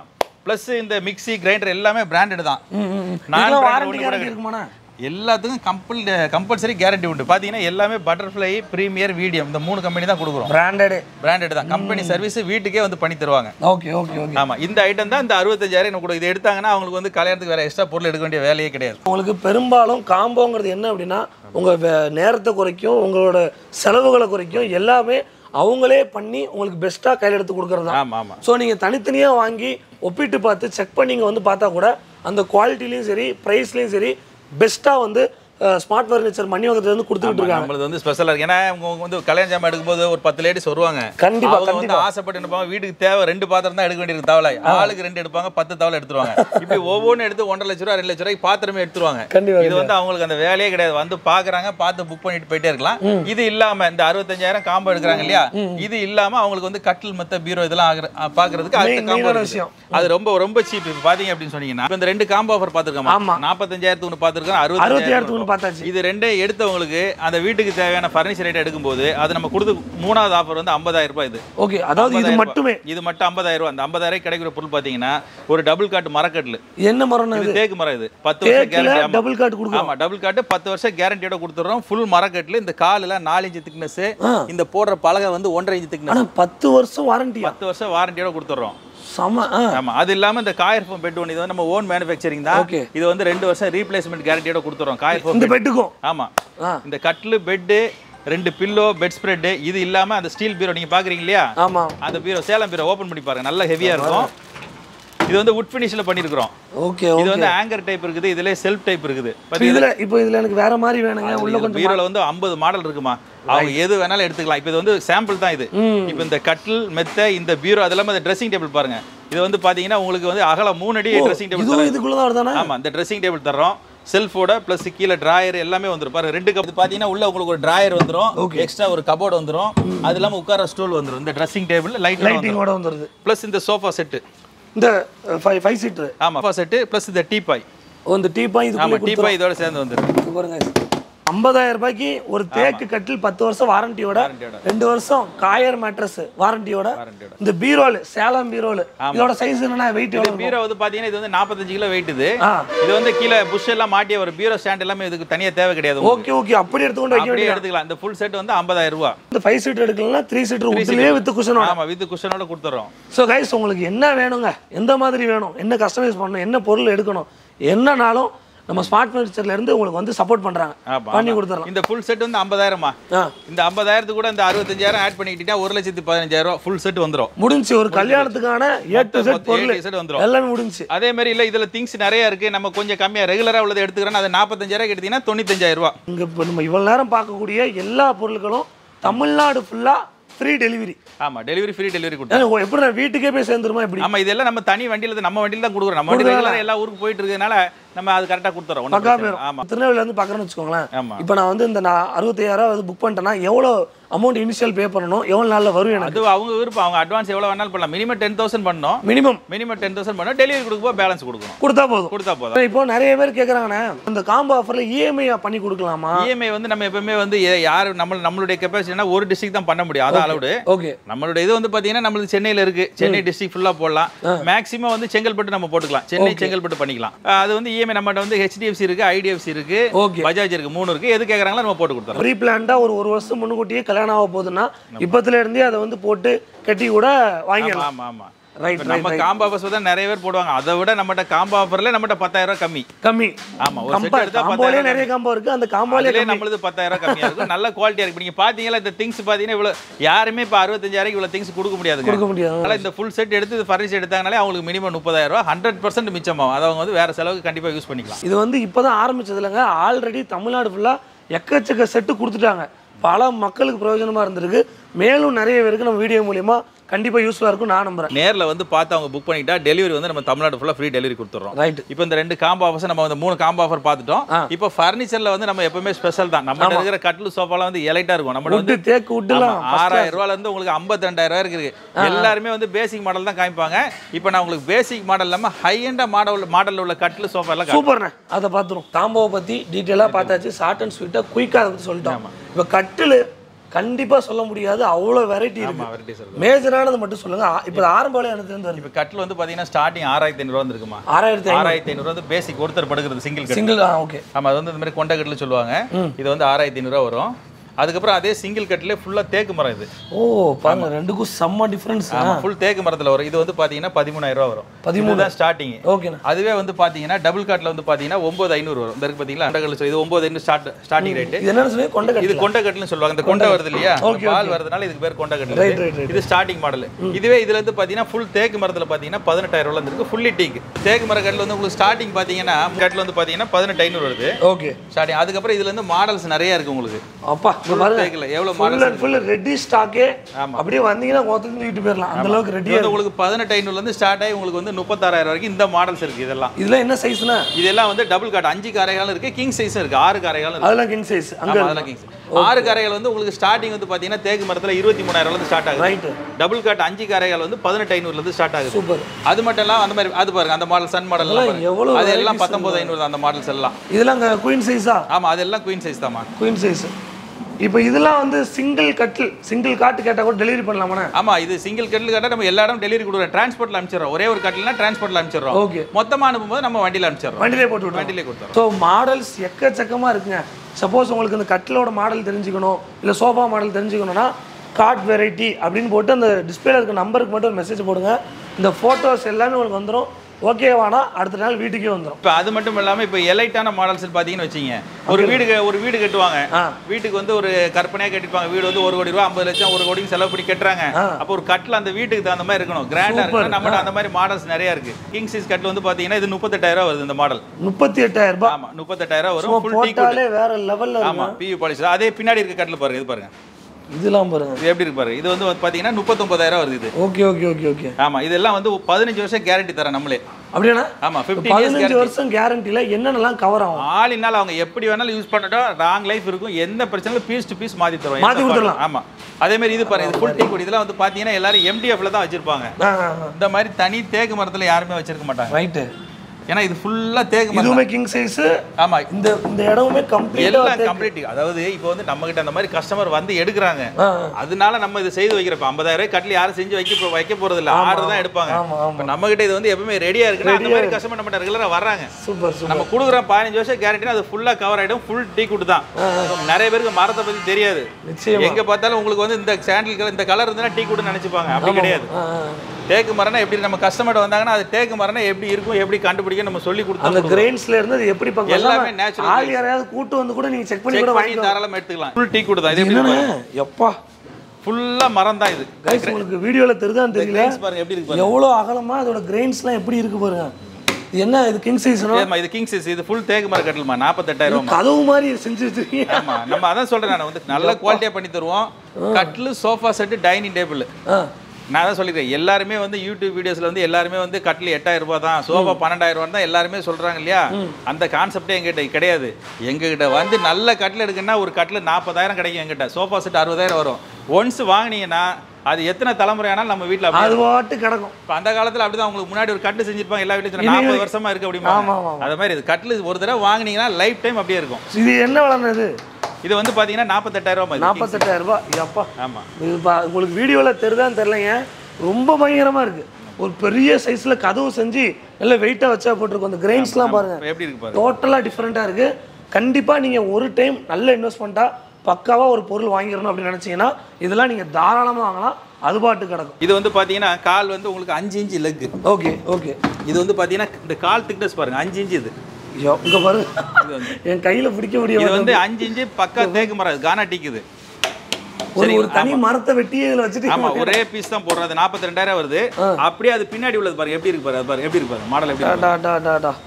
ப்ளஸ் இந்த மிக்ஸி கிரைண்டர் எல்லாமே பிராண்டட் தான்
ம், ம், ம்.
நான்
இதெல்லாம்
brand
வாரண்டி
ஒண்ணு கூட
கேரண்டி இருக்குமாண்ணா
எல்லாத்துக்கும் கம்பல் கம்பல்சரி கேரண்டி உண்டு பார்த்தீங்கன்னா எல்லாமே பட்டர்ஃப்ளை ப்ரீமியர் வீடியம் இந்த மூணு கம்பெனி தான் கொடுக்குறோம்
பிராண்டடு
பிராண்டட் தான் கம்பெனி சர்வீஸ் வீட்டுக்கே வந்து பண்ணி தருவாங்க
ஓகே ஓகே ஓகே
ஆமா இந்த ஐட்டம் தான் இந்த அறுபத்தஞ்சாயிரம் எனக்கு கொடுக்கும். இதை எடுத்தாங்கன்னா அவங்களுக்கு வந்து கல்யாணத்துக்கு வேற எக்ஸ்ட்ரா பொருள் எடுக்க வேண்டிய வேலையே கிடையாது
உங்களுக்கு பெரும்பாலும் காம்போங்கிறது என்ன அப்படின்னா உங்கள் நேரத்தை குறைக்கும் உங்களோட செலவுகளை குறைக்கும் எல்லாமே அவங்களே பண்ணி உங்களுக்கு பெஸ்ட்டாக கையில் எடுத்து கொடுக்குறது தான்
ஆமா ஆமா
ஸோ நீங்கள் தனித்தனியாக வாங்கி ஒப்பிட்டு பார்த்து செக் பண்ணி இங்கே வந்து பார்த்தா கூட அந்த குவாலிட்டிலையும் சரி ப்ரைஸ்லையும் சரி பெஸ்ட்டாக வந்து ஸ்மார்ட் ஃபர்னிச்சர் மணிவகத்துலேருந்து கொடுத்துக்கிட்டு இருக்காங்க
நம்மளது வந்து ஸ்பெஷலாக இருக்கு ஏன்னா அவங்க வந்து கல்யாண ஜாமான் எடுக்கும்போது ஒரு பத்து லேடிஸ் வருவாங்க
கண்டிப்பா,
அவங்க வந்து ஆசைப்பட்டு எடுப்பாங்க வீட்டுக்கு தேவை ரெண்டு பாத்திரம் தான் எடுக்க வேண்டியிருக்கு தவளை ஆளுக்கு ரெண்டு எடுப்பாங்க பத்து தவளை எடுத்துருவாங்க இப்படி ஒவ்வொன்றும் எடுத்து ஒன்றரை லட்ச ரூபா ரெண்டு லட்ச ரூபாய்க்கு பாத்திரமே எடுத்துருவாங்க
கண்டிப்பா,
இது வந்து அவங்களுக்கு அந்த வேலையே கிடையாது வந்து பாக்குறாங்க பார்த்து புக் பண்ணிட்டு போயிட்டே இருக்கலாம் இது இல்லாம இந்த அறுபத்தஞ்சாயிரம் காம்போ எடுக்கிறாங்க இல்லையா இது இல்லாம அவங்களுக்கு வந்து கட்டில் மத்த பீரோ இதெல்லாம் ஆகுற- அஹ் பாக்குறதுக்கு அடுத்த
Main-
காம்போ
main-ஆன
இருக்கு.
விஷயம்.
அது ரொம்ப ரொம்ப சீப் இப்போ பாத்தீங்க அப்படின்னு சொன்னீங்கன்னா இப்ப இந்த ரெண்டு காம்போ ஆஃபர் பார்த்துருக்கோம்
ஆமா.
நாற்பத்தஞ்சாயிரத்துக்கு ஒன்று பார்த்துருக்கோம்
அறுபத்தி
அறுபத்தி
ஆயிரத்துக்கு ஒன்று பார்த்தாச்சு
இது ரெண்டே எடுத்தவங்களுக்கு அந்த வீட்டுக்கு தேவையான ஃபர்னிச்சர் ஐட்டம் எடுக்கும்போது அது நம்ம கொடுத்து மூணாவது ஆஃபர் வந்து 50000 ரூபாய் இது
ஓகே அதாவது இது
50,000
மட்டுமே
இது மட்டும் 50000 ரூபாய் அந்த 50000 கிடைக்கிற பொருள் பாத்தீங்கன்னா ஒரு டபுள் காட்டு மரக்கட்டில்
என்ன மரம்னா
இது
இது
தேக்கு மரம் இது பத்து வருஷம்
தேக்கில்
கேரண்டி ஆமா
டபுள் கார்டு கொடுக்குறோம்
ஆமா டபுள் காட்டு பத்து வருஷம் கேரண்டியோட கொடுத்துறோம் ஃபுல் மரக்கட்டில் இந்த காலில் நாலு இன்ச்சு திக்னஸ்
ஆ.
இந்த போடுற பலகை வந்து ஒன்றரை இன்ச்சு திக்னஸ்
ஆனால் பத்து வருஷம் வாரண்டியா
பத்து வருஷம் வாரண்டியோட கொடுத்துறோம்
செம ஆ
ஆமா அது இல்லாம இந்த காயர் ஃபோம் பெட் ஒன்று இது வந்து நம்ம ஓன் மேனுஃபேக்சரிங் தான்
Okay.
இது வந்து ரெண்டு வருஷம் ரீப்ளேஸ்மெண்ட் கேரண்டியோட கொடுத்துறோம் காயர் ஃபோம்
இந்த பெட்டுக்கும்
ஆமா
ஆ
இந்த கட்டில் பெட்டு ரெண்டு பில்லோ பெட் ஸ்ப்ரெட் இது இல்லாம அந்த ஸ்டீல் பீரோ நீங்க பாக்குறீங்க இல்லையா
ஆமாம்
அந்த பீரோ சேலம் பீரோ ஓபன் பண்ணி பாருங்க நல்ல ஹெவியா இருக்கும் இது வந்து வுட் ஃபினிஷ்ல பண்ணிருக்கிறோம்
ஓகே
இது
ஓகே
வந்து ஆங்கர் டைப் இருக்குது இதுல செல்ஃப் டைப் இருக்குது
இப்போ இதில் இப்போ இதில் எனக்கு வேற மாதிரி வேணுங்க உள்ள கொஞ்சம்
பீரோல வந்து 50 மாடல் இருக்குமா அவங்க எது வேணாலும் எடுத்துக்கலாம் இப்போ இது வந்து சாம்பிள் தான் இது
ம்.
இப்போ இந்த கட்டில் மெத்த இந்த பீரோ அது இல்லாம இந்த ட்ரெஸ்ஸிங் டேபிள் பாருங்க இது வந்து பாத்தீங்கன்னா உங்களுக்கு வந்து அகலம் மூணு அடி ட்ரெஸ்ஸிங் டேபிள்
இதுவும் இதுக்குள்ள தான் வருதானே
ஆமா இந்த ட்ரெஸ்ஸிங் டேபிள் தர்றோம் செல்ஃபோட ப்ளஸ் கீழே டிராயர் எல்லாமே வந்துரும் பாருங்க ரெண்டு கப் பாத்தீங்கன்னா உள்ள உங்களுக்கு ஒரு டிராயர் வந்துரும் எக்ஸ்ட்ரா ஒரு கபோர்டு வந்துரும் அது இல்லாம உட்கார ஸ்டூல் வந்துரும் இந்த ட்ரெஸ்ஸிங் டேபிள் லைட்
லைட்டிங்கோட வந்துடுது
ப்ளஸ் இந்த சோஃபா செட்டு
இந்த ஃபைவ் ஃபைவ் சீட்டர்
ஆமா சோஃபா செட்டு ப்ளஸ் இந்த டீபாய்
இந்த டீ பாய்
ஆமா
இதுக்குள்ளே
டீபாய் இதோட சேர்ந்து வந்துரும்
கொடுத்து பாருங்க ஐம்பதாயிரம் ரூபாய்க்கு ஒரு தேக்கு கட்டில் பத்து வருஷம் வாரண்டியோட
வாரண்டியோட.
ரெண்டு வருஷம் காயர் மேட்ரஸ் வாரண்டியோட
வாரண்டியோட.
இந்த பீரோல் சேலம் பீரோல் இதோட சைஸ் என்னன்னா வெயிட்
இது
எவ்வளோ
பீரோ வந்து பாத்தீங்கன்னா இது வந்து 45 கிலோ வெயிட் இது
ஆ
இது வந்து கீழே புஷ் எல்லாம் மாட்டிய ஒரு பீரோ ஸ்டாண்ட் எல்லாமே இதுக்கு தனியா தேவை கிடையாது உங்களுக்கு.
ஓகே ஓகே அப்படி எடுத்துக்கொண்டு வைக்க
அப்படியே
வேண்டியது
எடுத்துக்கலாம் இந்த ஃபுல் செட் வந்து 50000 ரூபாய்
இந்த ஃபைவ் சீட்டர் எடுக்கலன்னா த்ரீ சீட்டர் உட்லேயே வித்து குஷனோட
ஆமா வித் குஷனோட கொடுத்துறோம்
ஸோ கைஸ் உங்களுக்கு என்ன வேணுங்க எந்த மாதிரி வேணும் என்ன கஸ்டமைஸ் பண்ணணும் என்ன பொருள் எடுக்கணும் என்னனாலும் நம்ம ஸ்மார்ட் ஃபர்னிச்சர்ல இருந்து உங்களுக்கு வந்து சப்போர்ட் பண்றாங்க
ஆமா
பண்ணி கொடுத்துடலாம்
இந்த ஃபுல் செட் வந்து 50000மா
ஆ
இந்த 50000 கூட இந்த 65000 ஆட் பண்ணிக்கிட்டீங்கன்னா ஒரு லட்சத்தி பதினஞ்சாயிரம் ரூபாய் ஃபுல் செட் வந்துரும்
முடிஞ்சு ஒரு கல்யாணத்துக்கான ஏ டு செட் பொருள்
செட் வந்துரும்
எல்லாமே முடிஞ்சு
அதே மாதிரி இல்ல இதுல திங்ஸ் நிறைய இருக்கு நம்ம கொஞ்சம் கம்மியா ரெகுலரா உள்ளதை எடுத்துக்கிறோம் அது 45000 எடுத்தீங்கன்னா 95000 ரூபாய்
இங்க இப்போ நம்ம இவ்வளவு நேரம் பார்க்கக்கூடிய எல்லா பொருட்களும் தமிழ்நாடு ஃபுல்லா ஃப்ரீ டெலிவரி
ஆமா டெலிவரி ஃப்ரீ டெலிவரி கொடுத்தோம்
எப்படி நான் வீட்டுக்கே போய் சேர்ந்துருமா எப்படி
ஆமா இதெல்லாம் நம்ம தனி வண்டியில தான் நம்ம வண்டியில தான் கொடுக்குறோம் நம்ம வண்டி ரெகுலரா எல்லா ஊருக்கு போயிட்டு இருக்கறதுனால நம்ம அது கரெக்டா கொடுத்துறோம் ஒண்ணும்
பக்கா
பிரச்சனை இல்லை. ஆமா
போயிடும் திருநெல்வேலியில இருந்து பார்க்குறேன்னு வச்சுக்கோங்களேன்
ஆமா
இப்போ நான் வந்து இந்த நான் அறுபத்தையாயிரம் வந்து புக் பண்ணிட்டேன்னா எவ்வளோ அமௌண்ட் இனிஷியல் பே பண்ணணும் எவ்வளோ நாளில் வரும் எனக்கு
அது அவங்க விருப்பம் அவங்க அட்வான்ஸ் எவ்வளவு வேணாலும் பண்ணலாம் மினிமம் டென் தௌசண்ட் பண்ணோம்
மினிமம்
மினிமம் டென் தௌசண்ட் பண்ணோம் டெலிவரி கொடுக்கும்போது பேலன்ஸ் கொடுக்கணும்
கொடுத்தா போதும்
கொடுத்தா போதும்
இப்போ நிறைய பேர் கேட்குறாங்கண்ணே இந்த காம்போ ஆஃபரில் இஎம்ஐ பண்ணி கொடுக்கலாமா
இஎம்ஐ வந்து நம்ம எப்பவுமே வந்து ஏ- யாரு நம்ம நம்மளுடைய கெப்பாசிட்டினா ஒரு டிஸ்ட்ரிக்ட் தான் பண்ண முடியும் அதான் அளவுடு
ஓகே
நம்மளுடைய இது வந்து பாத்தீங்கன்னா நம்மளுக்கு சென்னையில இருக்கு சென்னை டிஸ்ட்ரிக்ட் ஃபுல்லா போடலாம் மேக்ஸிமம் வந்து செங்கல்பட்டு நம்ம போட்டுக்கலாம் சென்னை செங்கல்பட்டு பண்ணிக்கலாம் அஹ் அது வந்து இஎம்ஐ நம்மகிட்ட வந்து ஹெச்டிஎஃப்சி இருக்கு ஐடிஎஃப்சி இருக்கு
ஓகே
பஜாஜ் இருக்கு மூணு இருக்கு எது கேக்குறாங்களோ நம்ம போட்டு கொடுத்துறோம்
ப்ரீ பிளான்டாக ஒரு ஒரு வருஷம் முன்னுக்கூட்டியே கல்யாணம் ஆக போகுதுன்னா இப்பத்துல இருந்தே அதை வந்து போட்டு கட்டி கூட வாங்கிடலாம்
ஆமா ஆமா
ரைட்
இப்ப நம்ம காம்போ ஆஃபர்ஸ் தான் நிறைய பேர் போடுவாங்க அதை விட நம்மகிட்ட காம்போ ஆஃபர்ல நம்மகிட்ட பத்தாயிரம் ரூபாய் கம்மி
கம்மி
ஆமா ஒரு செட்
கம்பா
எடுத்தா
காம்போலே
பத்தாயிரம்
நிறைய காம்போ இருக்கு அந்த காம்போலே
அதுலயே நம்மளுது பத்தாயிரம் ரூபாய் கம்மியா இருக்கும் நல்ல குவாலிட்டியா இருக்கு இப்ப நீங்க பாத்தீங்களா இந்த திங்ஸ் பாத்தீங்கன்னா இவ்வளவு யாருமே இப்ப அறுபத்தஞ்சாயிரம் இவ்வளவு திங்ஸ் கொடுக்க முடியாதுங்க
கொடுக்க முடியாது
அதனால இந்த ஃபுல் செட் எடுத்து ஃபர்னிச்சர் எடுத்தாங்கனாலே அவங்களுக்கு மினிமம் முப்பதாயிரம் ரூபாய் ஹண்ட்ரட் பர்சன்ட் மிச்சமாகும் அதை அவங்க வந்து வேற செலவுக்கு கண்டிப்பா யூஸ் பண்ணிக்கலாம்
இது வந்து இப்போதான் ஆரம்பிச்சது இல்லைங்க ஆல்ரெடி தமிழ்நாடு ஃபுல்லாக எக்கச்சக்க செட்டு கொடுத்துட்டாங்க பல மக்களுக்கு பிரயோஜனமா இருந்திருக்கு மேலும் நிறைய பேருக்கு நம்ம வீடியோ மூலியமா கண்டிப்பா யூஸ்ஃபுல்லாக இருக்கும் நான் நம்புறேன்
நேர்ல வந்து பார்த்து அவங்க புக் பண்ணிட்டா டெலிவரி வந்து நம்ம தமிழ்நாடு ஃபுல்லா ஃப்ரீ டெலிவரி கொடுத்துறோம்
ரைட்
இப்போ இந்த ரெண்டு காம்போ ஆஃபர்ஸ் நம்ம வந்து மூணு காம்போ ஆஃபர் பார்த்துட்டோம்
ஆ.
இப்போ ஃபர்னிச்சர்ல வந்து நம்ம எப்பவுமே ஸ்பெஷல் தான் நம்ம இருக்கிற கட்டில் சோஃபாலாம் வந்து எலைட்டா இருக்கும் நம்ம வந்து
உட்டு தேக்கு உட்டுலாம்
ஆமா, ஆறாயிரம் ரூபாயில இருந்து உங்களுக்கு ஐம்பத்தி ரெண்டாயிரம் ரூபாய் இருக்கு எல்லாருமே வந்து பேசிக் மாடல் தான் காமிப்பாங்க இப்போ நான் உங்களுக்கு பேசிக் மாடல் இல்லாம ஹை எண்ட் மாடல் மாடல்ல உள்ள கட்டில் சோஃபா எல்லாம் காட்டுறேன்.
சூப்பர்ண்ணே அதை பார்த்துரும் காம்போவை பற்றி டீட்டெயிலாக பார்த்தாச்சு ஷார்ட் அண்ட் ஸ்வீட்டாக குயிக்காக அதை பற்றி சொல்லிட்டோம் இப்போ கட்டில் கண்டிப்பா சொல்ல முடியாது அவ்வளோ வெரைட்டி
ஆமா
இருக்கு
வெரைட்டிஸ் இருக்கும்
மேஜரானது மட்டும் சொல்லுங்க ஆ- இப்போ ஆரம்ப விலை எனக்கு தெரிஞ்சு வருது
இப்போ கட்டில் வந்து பாத்தீங்கன்னா ஸ்டார்டிங் ஆறாயிரத்தி ஐநூறுவா வந்துருக்குமா
ஆறாயிரத்தி
ஆறாயிரத்தி ஐநூறுவா வந்து பேசிக் ஒருத்தர் படுக்கிறது சிங்கிள் கட்
சிங்கிள் ஆ ஓகே
ஆமா அது வந்து இந்த மாதிரி கொண்ட கட்டில் சொல்லுவாங்க இது வந்து ஆறாயிரத்தி ஐநூறுவா வரும் அதுக்கப்புறம் அதே சிங்கிள் கட்டிலே ஃபுல்லா தேக்கு மரம் இது
ஓ பாருங்க ரெண்டுக்கும் செம்ம டிஃப்ரென்ஸ்
ஆமா ஃபுல் தேக்கு மரத்துல வரும் இது வந்து பாத்தீங்கன்னா பதிமூணாயிரம் ரூபா வரும்
பதிமூணு.
தான் ஸ்டார்டிங்
ஓகேண்ணா
அதுவே வந்து பாத்தீங்கன்னா டபுள் காட்ல வந்து பாத்தீங்கன்னா ஒன்பது ஐநூறு வரும் இந்த இருக்கு பாத்தீங்களா கொண்ட கட்டில் இது ஒன்பது ஐநூறு ஸ்டார்ட் ஸ்டார்டிங் ரேட்டு
இது என்னன்னு சொல்லி கொண்ட
இது
கட்டி
கொண்ட கட்டில்னு சொல்லுவாங்க இந்த கொண்ட வருது இல்லையா
Okay,
பால் வருதுனால இதுக்கு பேர் கொண்ட
Right,
கட்டில்
right, right.
இது ஸ்டார்டிங் மாடல் இதுவே இதுல இருந்து பாத்தீங்கன்னா ஃபுல் தேக்கு மரத்துல பாத்தீங்கன்னா பதினெட்டாயிரம் ரூபாய் இருக்கு ஃபுல்லி டீக் தேக்கு மர கட்டில் வந்து உங்களுக்கு ஸ்டார்டிங் பாத்தீங்கன்னா கட்டில் வந்து பாத்தீங்கன்னா பதினெட்டு ஐநூறு வருது
ஓகே
ஸ்டார்டிங் அதுக்கப்புறம் இதுல இருந்து மாடல்ஸ் நிறைய இருக்கு உங்களுக்கு
அப்பா இங்க பாருங்க
தேக்குல எவ்வளவு
full
models
and full ready ஸ்டாக்கே
ஆமா.
அப்படியே வந்தீங்கன்னா மொத்தத்துல தூக்கிட்டு போயிடலாம் அந்த அளவுக்கு
இது
ரெடியா
வந்து உங்களுக்கு பதினெட்டு ஐநூறுல இருந்து ஸ்டார்ட் ஆகி உங்களுக்கு வந்து முப்பத்தாறாயிரம் வரைக்கும் இந்த மாடல்ஸ் இருக்கு இதெல்லாம்
இதுல என்ன சைஸ்னா
இதெல்லாம் வந்து டபுள் காட் அஞ்சு காரைகாலும் இருக்கு கிங் சைஸும் இருக்கு ஆறு காரைகாலும் இருக்கு
அதெல்லாம் கிங் சைஸ் அங்க
ஆமா, அதெல்லாம் கிங் ஆறு காரைகள் வந்து உங்களுக்கு ஸ்டார்டிங் வந்து பாத்தீங்கன்னா தேக்கு மரத்துல இருபத்தி மூணாயிரம் இருந்து ஸ்டார்ட் ஆகுது
ரைட்டு
டபுள் காட் அஞ்சு காரைகள் வந்து பதினெட்டு ஐநூறுல இருந்து ஸ்டார்ட் ஆகுது
சூப்பர்
அது மட்டும் இல்லாம அந்த மாதிரி அது பாருங்க அந்த மாடல் சன் மாடல்
அதெல்லாம் எவ்வளவு
அது எல்லாம்
varieties
பத்தொன்பது ஐநூறு அந்த மாடல்ஸ் எல்லாம்
இதெல்லாம் அங்க குயின் சைஸா
ஆமா அதெல்லாம் குயின் சைஸ் தாமா
குயின் சைஸ் இப்போ இதெல்லாம் வந்து சிங்கிள் கட்டில் சிங்கிள் காட்டு கேட்டா கூட டெலிவரி பண்ணலாமாண்ணே
ஆமா இது சிங்கிள் கட்டில் கேட்டா நம்ம எல்லா இடம் டெலிவரி கொடுக்குறோம் டிரான்ஸ்போர்ட்ல அனுப்பிச்சிடுறோம் ஒரே ஒரு கட்டில்னா டிரான்ஸ்போர்ட்ல அனுப்பிச்சிடுறோம்
ஓகே
மொத்தமா அனுப்பும்போது நம்ம வண்டியில அனுப்பிச்சிடுறோம்
வண்டியிலே போட்டு விட்றோம்
வண்டியிலே கொடுத்துறோம்
ஸோ மாடல்ஸ் எக்கச்சக்கமாக இருக்குங்க சப்போஸ் உங்களுக்கு இந்த கட்டிலோட மாடல் தெரிஞ்சுக்கணும் இல்லை சோஃபா மாடல் தெரிஞ்சுக்கணும்னா கார்ட் வெரைட்டி அப்படின்னு போட்டு அந்த டிஸ்பிளேல இருக்க நம்பருக்கு மட்டும் ஒரு மெசேஜ் போடுங்க இந்த ஃபோட்டோஸ் எல்லாமே உங்களுக்கு வந்துடும் ஓகேவானா அடுத்த நாள் வீட்டுக்கே வந்துடும்
இப்போ அது மட்டும் இல்லாம இப்போ எலைட்டான மாடல்ஸ் பார்த்தீங்கன்னு வச்சீங்க ஒரு வீடு க- ஒரு வீடு கட்டுவாங்க
ஆ.
வீட்டுக்கு வந்து ஒரு கற்பனையா கட்டிப்பாங்க வீடு வந்து ஒரு கோடி ரூபா ஐம்பது லட்சம் ஒரு கோடிக்கு செலவு பண்ணி கட்டுறாங்க
ஆ.
அப்போ ஒரு கட்டில் அந்த வீட்டுக்கு தகுந்த மாதிரி இருக்கணும் கிராண்டா இருக்கணும் நம்ம அந்த மாதிரி மாடல்ஸ் நிறைய இருக்கு கிங் சைஸ் கட்டில் வந்து பாத்தீங்கன்னா இது முப்பத்தெட்டாயிரம் ரூபா வருது இந்த மாடல்
முப்பத்தி எட்டாயிரம் ரூபாய்
ஆமா முப்பத்தெட்டாயிரம் வரும்
சும்மா
ஃபுல் டீ
போட்டாலே வேற லெவலில்
ஆமா
இருக்கும்
பியூ பாலிஷ் அதே பின்னாடி இருக்க கட்டில் பாருங்க இது பாருங்க
இதெல்லாம் பாருங்க
இது எப்படி இருக்கு பாருங்க இது வந்து பாத்தீங்கன்னா முப்பத்தொன்பதாயிரம் வருது இது
ஓகே ஓகே ஓகே ஓகே
ஆமா இதெல்லாம் வந்து பதினஞ்சு வருஷம் கேரண்டி தரேன் நம்மளே
அப்படியாண்ணா
ஆமா 15 இயர்ஸ்
பதினஞ்சு வருஷம் கேரண்டியில் என்னென்னலாம் கவர் ஆகும்
ஆளினால் அவங்க எப்படி வேணாலும் யூஸ் பண்ணட்டும் ராங் லைஃப் இருக்கும் எந்த பிரச்சனையும் பீஸ் டு பீஸ் மாத்தி தருவோம்
மாத்தி
எந்த
கொடுத்துடலாம்.
ஆமா அதே மாதிரி இது பாருங்க இது ஃபுல் டீ குடி இதெல்லாம் வந்து பாத்தீங்கன்னா எல்லாரும் எம்டிஎஃப்ல தான் வச்சிருப்பாங்க இந்த மாதிரி தனி தேக்கு மரத்துல யாருமே வச்சிருக்க மாட்டாங்க
ரைட்டு
ஏன்னா இது ஃபுல்லா தேக்கு மரம்
இதுவுமே கிங் சைஸு
ஆமா
இந்த இந்த இடமுமே கம்ப்ளீட்டாக
எல்லாம் கம்ப்ளீட் அதாவது இப்போ வந்து நம்ம கிட்ட அந்த மாதிரி கஸ்டமர் வந்து எடுக்கிறாங்க அதனால நம்ம இது செய்து வைக்கிறப்ப ஐம்பதாயிரம் ரூபாய் கட்டில் யாரும் செஞ்சு வைக்க போ- வைக்க போறது இல்ல ஆர்டர் தான் எடுப்பாங்க
ஆமா ஆமா
இப்போ நம்ம கிட்ட இது வந்து எப்பவுமே ரெடியா இருக்குன்னா அந்த மாதிரி கஸ்டமர் நம்ம ரெகுலரா வர்றாங்க
சூப்பர் சூப்பர்
நம்ம கொடுக்குற பதினஞ்சு வருஷம் கேரண்டினா அது ஃபுல்லா கவர் ஆயிடும் ஃபுல் டீ குட் தான் நிறைய பேருக்கு மரத்தை பத்தி தெரியாது
நிச்சயமா
எங்க பார்த்தாலும் உங்களுக்கு வந்து இந்த சாண்டில் கலர் இந்த கலர் இருந்ததுன்னா டீ குட்னு நினைச்சுப்பாங்க அப்படி கிடையாது
ஆ, ஆ.
தேக்கு மரம்னா எப்படி நம்ம கஸ்டமர் வந்தாங்கன்னா அது தேக்கு மரம்னா எப்படி இருக்கும் எப்படி கண்டுபிடிக்க நம்ம சொல்லி
அந்த
கொடுத்தோம்
கிரெயின்ஸ்ல இருந்து அது எப்படி பார்க்கலாம்
எல்லாமே natural
ஆள் யாரையாவது கூட்டு வந்து கூட நீங்க செக் பண்ணி கூட
செக் பண்ணி
வாங்கிக்கலாம்
தாராளமா எடுத்துக்கலாம் ஃபுல் டீ குட் தான் இது எப்படி
என்னண்ணே எப்பா
ஃபுல்லா மரம் தான் இது
கைஸ் உங்களுக்கு வீடியோல தெரியுதான்னு தெரியல
Grains பாருங்க எப்படி இருக்கு பாருங்க
எவ்வளவு அகலமா அதோட கிரெயின்ஸ்லாம் எப்படி இருக்கு பாருங்க இது என்ன இது கிங் சைஸ்னா
ஏம்மா, இது கிங் சைஸ் இது ஃபுல் தேக்கு மர கட்டலுமா நாற்பத்தெட்டாயிரம் ரூபாய்
கதவு மாதிரி செஞ்சு வச்சிருக்கீங்க
ஆமா நம்ம அதான் சொல்றேன் நான் வந்து நல்ல குவாலிட்டியா பண்ணி தருவோம் கட்லு சோஃபா செட்டு டைனிங் டேபிள்
ஆ,
நான் தான் சொல்லிக்கிறேன் எல்லாருமே வந்து யூடியூப் வீடியோஸ்ல வந்து எல்லாருமே வந்து கட்டில் எட்டாயிரம் ரூபாய் தான் சோஃபா பன்னெண்டாயிரம் ரூபாய் தான் எல்லாருமே சொல்றாங்க இல்லையா அந்த கான்செப்டே எங்கிட்ட கிடையாது எங்ககிட்ட வந்து நல்ல கட்டில் எடுக்குன்னா ஒரு கட்டில் நாற்பதாயிரம் கிடைக்கும் எங்கிட்ட சோஃபா செட் அறுபதாயிரம் வரும் ஒன்ஸ் வாங்குனீங்கன்னா அது எத்தனை தலைமுறை ஆனாலும் நம்ம வீட்டில்
அது பாட்டு கிடக்கும்
இப்போ அந்த காலத்துல அப்படிதான் உங்களுக்கு முன்னாடி ஒரு கட்டு செஞ்சிருப்பாங்க எல்லா வீட்லையும் நாற்பது வருஷமா இருக்கு
ஆமா, ஆமா,
அப்படிமா
ஆமா.
அது மாதிரி இது கட்டில் ஒரு தடவை வாங்குனீங்கன்னா லைஃப் டைம் அப்படியே இருக்கும்
இது என்ன வளர்ந்தது
இது வந்து பாத்தீங்கன்னா நாற்பத்தெட்டாயிரம் ரூபாய் இது.
நாற்பத்தெட்டாயிரம் ரூபாய் அப்பா
ஆமா
இது பா- உங்களுக்கு வீடியோல தெரியுதான்னு தெரியலங்க ரொம்ப பயங்கரமா இருக்கு ஒரு பெரிய சைஸ்ல கதவு செஞ்சு நல்ல வெயிட்டா வச்சா போட்டிருக்கோம் அந்த கிரெயின்ஸ்லாம் பாருங்க
இப்ப எப்படி இருக்கு பாருங்க
டோட்டலாக டிஃப்ரெண்ட்டாக இருக்குது கண்டிப்பாக நீங்கள் ஒரு டைம் நல்ல இன்வெஸ்ட்மெண்ட்டாக பக்காவாக ஒரு பொருள் வாங்கிடணும் அப்படின்னு நினச்சிங்கன்னா இதெல்லாம் நீங்கள் தாராளமாக வாங்கலாம் அது பாட்டு கிடக்கும்
இது வந்து பாத்தீங்கன்னா கால் வந்து உங்களுக்கு அஞ்சு இன்ச்சு லெக்
ஓகே ஓகே
இது வந்து பாத்தீங்கன்னா இந்த கால் திக்னஸ் பாருங்க அஞ்சு இன்ச்சு இது
ஐயோ இங்கே பாருங்க என் கையில் பிடிக்க
இது
முடியும்
வந்து அஞ்சு இன்ச்சு பக்கா தேக்கு மரம் இது கானா டீக்குது
ஒரு ஒரு தனி மரத்தை வெட்டி இதில் வச்சுட்டு
ஆமா ஒரே பீஸ் தான் போடுறது நாற்பத்தி ரெண்டாயிரம் வருது அப்படியே அது பின்னாடி உள்ளது பாருங்க எப்படி இருக்கு பாருங்க அது பாருங்க எப்படி இருக்கு பாருங்க மாடல் எப்படி இருக்கு
டா டா டா டா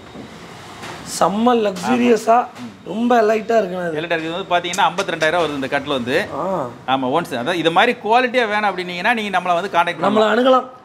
செம்ம லக்ஸூரியஸாக ரொம்ப லைட்டாக இருக்குண்ணா இது
எல்லிட்ட இது வந்து பாத்தீங்கன்னா ஐம்பத்தி ரெண்டாயிரம் வருது இந்த கட்டில் வந்து
ஆ
ஆமா ஒன்ஸ் அதான் இது மாதிரி குவாலிட்டியா வேணும் அப்படின்னீங்கன்னா நீங்க நம்மள வந்து கான்டாக்ட் பண்ணலாம்
நம்மளை அணுகலாம்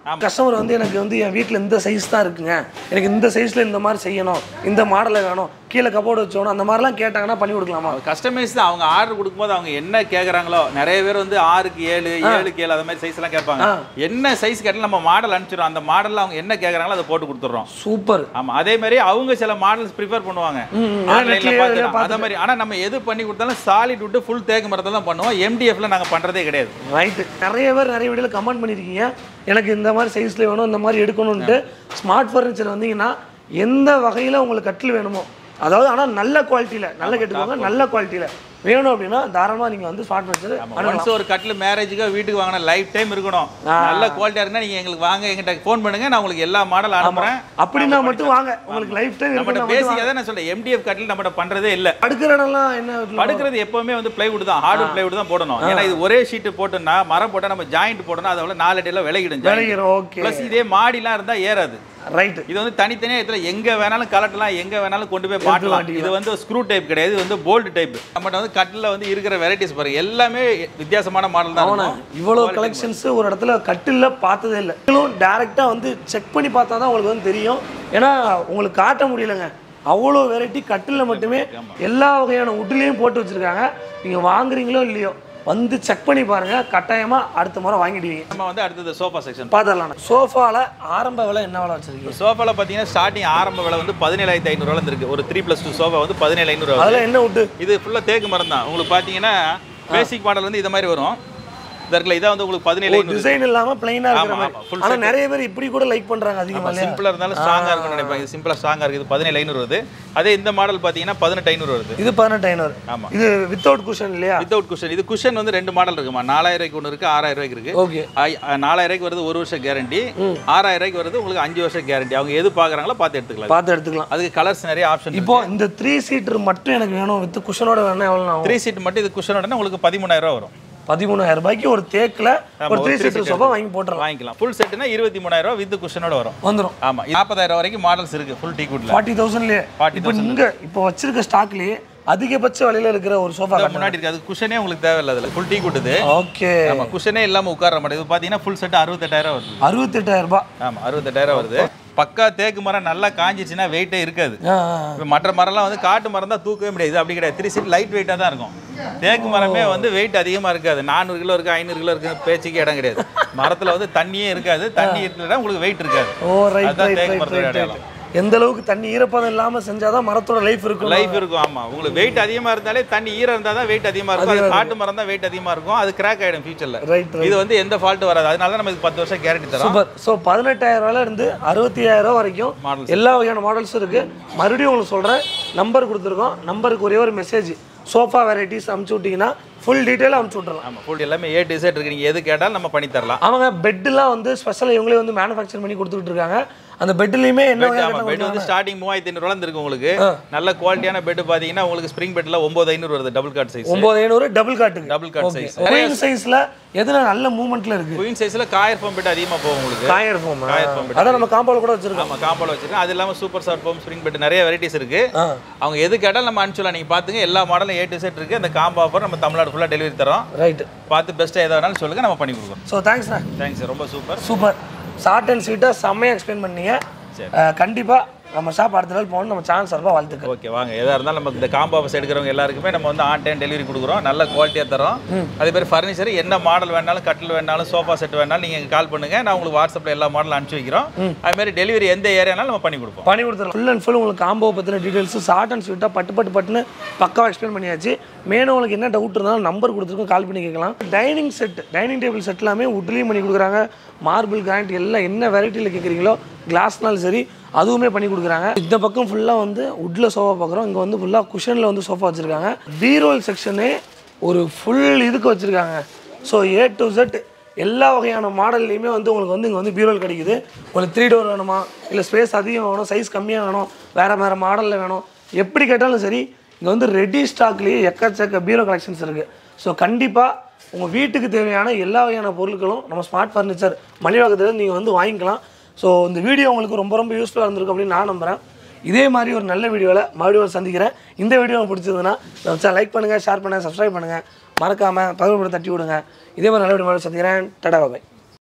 கஸ்டமர் வந்து எனக்கு வந்து என் வீட்டில் இந்த சைஸ் தான் இருக்குங்க எனக்கு இந்த சைஸில் இந்த மாதிரி செய்யணும் இந்த மாடலில் வேணும் கீழே கபோர்டு வச்சோணும் அந்த மாதிரிலாம் கேட்டாங்கன்னா பண்ணி கொடுக்கலாமா
கஸ்டமைஸ் தான் அவங்க ஆர்டர் கொடுக்கும்போது அவங்க என்ன கேக்குறாங்களோ நிறைய பேர் வந்து ஆறுக்கு ஏழு ஏழுக்கு ஏழு அந்த மாதிரி சைஸ் எல்லாம் கேட்பாங்க என்ன சைஸ் கேட்டாலும் நம்ம மாடல் அனுப்பிச்சிடும் அந்த மாடல்ல அவங்க என்ன கேக்குறாங்களோ அதை போட்டு கொடுத்துட்றோம்
சூப்பர்
ஆமா அதே மாதிரி அவங்க சில மாடல்ஸ் ப்ரிஃபர் பண்ணுவாங்க ஆன்லைன்ல
நெட்லயே
பார்த்து அதே மாதிரி ஆனா நம்ம எது பண்ணி கொடுத்தாலும் சாலிட் விட்டு ஃபுல் தேக்கு மரத்தில் தான் பண்ணுவோம் எம்டிஎஃப்ல நாங்க பண்றதே கிடையாது
ரைட்டு நிறைய பேர் நிறைய வீடியோவில் கமெண்ட் பண்ணியிருக்கீங்க எனக்கு இந்த மாதிரி சைஸில் வேணும் இந்த மாதிரி எடுக்கணும்ன்ட்டு ஸ்மார்ட் ஃபர்னிச்சர் வந்தீங்கன்னா எந்த வகையில் உங்களுக்கு கட்டில் வேணுமோ அதாவது ஆனால் நல்ல குவாலிட்டியில் நல்ல கேட்டுக்கோங்க நல்ல குவாலிட்டியில் வேணும் அப்படின்னா தாராளமாக நீங்கள் வந்து ஸ்மார்ட் ஃபர்னிச்சர்
ஒன்ஸ் ஒரு கட்டில் மேரேஜுக்கு வீட்டுக்கு வாங்கின லைஃப் டைம் இருக்கணும் நல்ல குவாலிட்டியா இருந்தா நீங்க எங்களுக்கு வாங்க எங்கிட்ட ஃபோன் பண்ணுங்க நான் உங்களுக்கு எல்லா மாடல் அனுப்புறேன்
அப்படின்னா மட்டும் வாங்க உங்களுக்கு லைஃப் டைம்
நம்மகிட்ட
இருக்கணும்
பேசிக்காக தான் நான் சொல்றேன் எம்டிஎஃப் கட்டில் நம்மகிட்ட பண்றதே இல்ல
அடுக்கிற இடம்லாம் என்ன
படுக்கிறது எப்பவுமே வந்து பிளைவுட் தான் ஹார்ட்வுட் பிளைவுட் தான் போடணும் ஏன்னா இது ஒரே ஷீட் போட்டோம்னா மரம் போட்டா நம்ம ஜாயிண்ட் போட்டோம்னா அதோட நாலு அடியில விலகிடும்
விளையிறோம் ஓகே
ப்ளஸ் இதே மாடிலாம் இருந்தா ஏறாது
ரைட்டு
இது வந்து தனித்தனியா இதுல எங்க வேணாலும் கலட்டலாம் எங்க வேணாலும் கொண்டு போய் மாட்டலாம் இது வந்து ஸ்க்ரூ டைப் கிடையாது இது வந்து போல்ட் டைப் நம்மகிட்ட வந்து கட்டில் வந்து இருக்கிற வெரைட்டிஸ் பாருங்க எல்லாமே வித்தியாசமான மாடல் தான் இருக்கும்
இவ்வளோ கலெக்ஷன்ஸ் ஒரு இடத்துல கட்டில்ல பார்த்ததே இல்லை நீங்களும் டேரெக்டாக வந்து செக் பண்ணி பார்த்தா தான் உங்களுக்கு வந்து தெரியும் ஏன்னா உங்களுக்கு காட்ட முடியலங்க அவ்வளோ வெரைட்டி கட்டிலில் மட்டுமே எல்லா வகையான உட்லேயும் போட்டு வச்சுருக்காங்க நீங்கள் வாங்குறீங்களோ இல்லையோ வந்து செக் பண்ணி பாருங்கள் கட்டாயமாக அடுத்த முறை வாங்கிடுவீங்க
நம்ம வந்து அடுத்தது சோஃபா செக்ஷன்
பார்த்துடலாம் சோஃபாவில் ஆரம்ப விலை என்ன விலை வச்சுருக்கீங்க
சோஃபால பாத்தீங்கன்னா ஸ்டார்டிங் ஆரம்ப விலை வந்து பதினேழாயிரத்தி ஐநூறுவா இருக்கு ஒரு த்ரீ பிளஸ் டூ சோஃபா வந்து பதினேழு ஐநூறு
அதில் என்ன உட்டு
இது ஃபுல்லா தேக்கு மரம் தான் உங்களுக்கு பாத்தீங்கன்னா பேசிக் மாடல் வந்து இது மாதிரி வரும் இந்த இருக்குல்ல இதான் வந்து உங்களுக்கு பதினேழு ஐநூறு
டிசைன் இல்லாமல் பிளைனாக இருக்கிற
ஆமா,
மாதிரி
ஆமா, full
ஆனால் நிறைய பேர் இப்படி கூட லைக் பண்ணுறாங்க அதிகமாக இல்லையா
சிம்பிளா இருந்தாலும் ஸ்ட்ராங்கா இருக்கும்னு நினைப்பாங்க இது சிம்பிளா ஸ்ட்ராங்கா இருக்கு இது பதினேழு ஐநூறு வருது அதே இந்த மாடல் பாத்தீங்கன்னா பதினெட்டு ஐநூறு வருது
இது பதினெட்டு ஐநூறு
ஆமா
இது வித்தவுட் குஷன் இல்லையா
வித்தவுட் குஷன் இது குஷன் வந்து ரெண்டு மாடல் இருக்குமா நாலாயிரம் ரூபாய்க்கு ஒன்று இருக்கு ஆறாயிரம் ரூபாய்க்கு இருக்கு
ஓகே
ஐ- அ, நாலாயிரம் ரூபாய்க்கு வருது ஒரு வருஷம் கேரண்டி ஆறாயிரம் ரூபாய்க்கு வருது உங்களுக்கு அஞ்சு வருஷம் கேரண்டி அவங்க எது பாக்குறாங்களோ பார்த்து எடுத்துக்கலாம்
பார்த்து எடுத்துக்கலாம்
அதுக்கு கலர்ஸ் நிறைய ஆப்ஷன்
இப்போ இந்த த்ரீ சீட்டர் மட்டும் எனக்கு வேணும் வித் குஷனோட வேணும் எவ்வளோ ஆகும்
த்ரீ சீட் மட்டும் இது குஷனோட உங்களுக்கு பதிமூணாயிரம் ரூபா வரும்
பதிமூணாயிரம் ரூபாய்க்கு ஒரு தேக்கில் ஒரு த்ரீ சீட்டர் சோஃபா வாங்கி போட்டுறலாம்
வாங்கிக்கலாம் ஃபுல் செட்னா இருபத்தி மூணாயிரம் ரூபா வித் குஷனோட வரும்
வந்துடும்
ஆமா நாற்பதாயிரம் வரைக்கும் மாடல்ஸ் இருக்கு ஃபுல் டீ குட்ல
ஃபார்ட்டி தௌசண்ட்லேயே
40,000
இப்போ இங்கே இப்போ வச்சிருக்க ஸ்டாக்லேயே அதிகபட்ச விலையில இருக்கிற ஒரு சோஃபா
முன்னாடி இருக்கு அது குஷனே உங்களுக்கு தேவையில்ல அதுல ஃபுல் டீ குட்டுது
ஓகே
ஆமா குஷனே இல்லாம உட்கார மாட்டேது இது பாத்தீங்கன்னா ஃபுல் செட் அறுபத்தெட்டாயிரம் வருது
அறுபத்தெட்டாயிரம் ரூபாய்
ஆமா அறுபத்தெட்டாயிரம் வருது பக்கா தேக்கு மரம் நல்லா காஞ்சிச்சுன்னா வெயிட்டே இருக்காது
ஆ, ஆ, ஆ.
இப்ப மற்ற மரம்லாம் வந்து காட்டு மரம் தான் தூக்கவே முடியாது இது அப்படி கிடையாது த்ரீ சீட் லைட் வெயிட்டாக தான் இருக்கும் தேக்கு மரமே வந்து வெயிட் அதிகமா இருக்காது நானூறு கிலோ இருக்கு ஐநூறு கிலோ இருக்கு பேச்சுக்கு இடம் கிடையாது மரத்துல வந்து தண்ணியே இருக்காது தண்ணி இருந்தா உங்களுக்கு வெயிட் இருக்காது
ஓ ரைட்
அதுதான்
ரைட்
தேக்கு
ரைட்
மரத்தோட
ரைட்
அடையாளம்
எந்த அளவுக்கு தண்ணி ஈரப்பதம் இல்லாம செஞ்சாதான் மரத்தோட லைஃப் இருக்கும்
லைஃப் இருக்கும் ஆமா உங்களுக்கு வெயிட் அதிகமா இருந்தாலே தண்ணி ஈரம் இருந்தா தான் வெயிட் அதிகமா இருக்கும் அது காட்டு மரம் தான் வெயிட் அதிகமா இருக்கும் அது கிராக் ஆயிடும் ஃபியூச்சர்ல
ரைட்
இது வந்து எந்த ஃபால்ட் வராது அதனால தான் நம்ம இதுக்கு பத்து வருஷம் கேரண்டி தரோம்
சூப்பர் ஸோ பதினெட்டாயிரம் ரூபாயில இருந்து அறுபத்தி ஆயிரம் ரூபா வரைக்கும்
Models.
எல்லா வகையான மாடல்ஸும் இருக்கு மறுபடியும் உங்களுக்கு சொல்றேன் நம்பர் கொடுத்துருக்கோம் நம்பருக்கு ஒரே ஒரு மெசேஜ் சோஃபா வெரைட்டிஸ் அமுச்சு விட்டீங்கன்னா ஃபுல் டீட்டெயில் அமுச்சு விட்றலாம்
ஆமா ஃபுல் எல்லாமே ஏ டிசைட் இருக்கு நீங்க எது கேட்டாலும் நம்ம பண்ணி தரலாம்
அவங்க பெட்டுலாம் வந்து ஸ்பெஷலாக இவங்களே வந்து மேனுஃபேக்சர் பண்ணி கொடுத்துட்டு இருக்காங்க அந்த பெட்லையுமே என்ன
பெட்
வகையான
ஆமா பெட் வந்து ஸ்டார்டிங் மூவாயிரத்தி ஐநூறுவா இருக்கு உங்களுக்கு நல்ல குவாலிட்டியான பெட் பாத்தீங்கன்னா உங்களுக்கு ஸ்ப்ரிங் பெட்ல ஒன்பது ஐநூறு வருது டபுள் காட் சைஸ்
ஒம்பது ஐநூறு டபுள் காட்டுக்கு
டபுள் காட் சைஸ்
குயின் சைஸ்ல எதுல நல்ல மூவ்மெண்ட்ல இருக்கு
குயின் சைஸ்ல காயர் ஃபோம் பெட் அதிகமா போகும் உங்களுக்கு
coir foam
coir foam bed
அதான் நம்ம காம்பால் கூட வச்சிருக்கோம்
ஆமா காம்பால வச்சிருக்கேன் அது இல்லாம super short foam spring bed நிறைய வெரைட்டிஸ் இருக்கு
ஆ
அவங்க எது கேட்டாலும் நம்ம அனுப்பிச்சலாம் நீங்க பாத்துங்க எல்லா மாடலும் ஏ டு செட் இருக்கு அந்த காம்போ ஆஃபர் நம்ம தமிழ்நாடு ஃபுல்லா டெலிவரி தரோம்
ரைட்
பார்த்து பெஸ்ட்டாக எதாவது வேணாலும் சொல்லுங்க நம்ம பண்ணி கொடுக்குறோம்
ஸோ தேங்க்ஸ்ண்ணா
தேங்க்ஸ் ரொம்ப சூப்பர்
சூப்பர் ஷார்ட் அண்ட் ஸ்வீட்டாக செம்மையாக எக்ஸ்பிளைன் பண்ணீங்க
சரி.
அஹ், கண்டிப்பா நம்ம ஷாப் அடுத்த நாள் போகணும் நம்ம சேனல் சார்பாக வாழ்த்துக்கள்
ஓகே வாங்க எதா இருந்தாலும் நமக்கு இந்த காம்போ ஆஃபர்ஸ் எடுக்கிறவங்க எல்லாருக்குமே நம்ம வந்து ஆன் டைம் டெலிவரி கொடுக்குறோம் நல்ல குவாலிட்டியாக தரோம் அதே மாதிரி ஃபர்னிச்சர் என்ன மாடல் வேணாலும் கட்டில் வேணாலும் சோஃபா செட் வேணாலும் நீங்கள் கால் பண்ணுங்க நான் உங்களுக்கு வாட்ஸ்அப்பில் எல்லா மாடலும் அனுப்பிச்சி வைக்கிறோம் அதே மாதிரி டெலிவரி எந்த ஏரியானாலும் நம்ம பண்ணி கொடுப்போம்
பண்ணி கொடுத்துருவோம் ஃபுல் அண்ட் ஃபுல் உங்களுக்கு காம்போ பற்றின டீட்டெயில்ஸ் ஷார்ட் அண்ட் ஸ்வீட்டாக பட்டு பட்டு பட்டுன்னு பக்காவாக எக்ஸ்பிளைன் பண்ணியாச்சு மேலும் உங்களுக்கு என்ன டவுட் இருந்தாலும் நம்பர் கொடுத்துருக்கோம் கால் பண்ணி கேட்கலாம் dining set dining table set எல்லாமே உட்லேயும் பண்ணி கொடுக்குறாங்க மார்பிள் கிராண்ட் எல்லாம் என்ன வெரைட்டியில் கேட்குறீங்களோ கிளாஸ்னாலும் சரி அதுவுமே பண்ணி கொடுக்குறாங்க இந்த பக்கம் ஃபுல்லாக வந்து உட்டில் சோஃபா பார்க்குறோம் இங்கே வந்து ஃபுல்லாக குஷனில் வந்து சோஃபா வச்சுருக்காங்க பீரோல் செக்ஷனே ஒரு ஃபுல் இதுக்கு வச்சுருக்காங்க ஸோ ஏ டு செட் எல்லா வகையான மாடல்லையுமே வந்து உங்களுக்கு வந்து இங்கே வந்து பீரோல் கிடைக்குது உங்களுக்கு த்ரீ டோர் வேணுமா இல்லை ஸ்பேஸ் அதிகம் வேணும் சைஸ் கம்மியாக வேணும் வேறு வேறு மாடலில் வேணும் எப்படி கேட்டாலும் சரி இங்கே வந்து ரெடி ஸ்டாக்லேயே எக்கச்சக்க பீரோ கலெக்ஷன்ஸ் இருக்குது ஸோ கண்டிப்பாக உங்கள் வீட்டுக்கு தேவையான எல்லா வகையான பொருட்களும் நம்ம ஸ்மார்ட் ஃபர்னிச்சர் மலிவாக்கத்தில் நீங்கள் வந்து வாங்கிக்கலாம் ஸோ இந்த வீடியோ உங்களுக்கு ரொம்ப ரொம்ப யூஸ்ஃபுல்லாக இருந்திருக்கும் அப்படின்னு நான் நம்புகிறேன் இதே மாதிரி ஒரு நல்ல வீடியோவில் மறுபடியும் சந்திக்கிறேன் இந்த வீடியோ உங்களுக்கு பிடிச்சதுன்னா நம்ம லைக் பண்ணுங்கள் ஷேர் பண்ணுங்கள் சப்ஸ்கிரைப் பண்ணுங்கள் மறக்காமல் பகிர்வு தட்டி விடுங்க இதே மாதிரி நல்ல வீடியோ சந்திக்கிறேன் டடா பாய்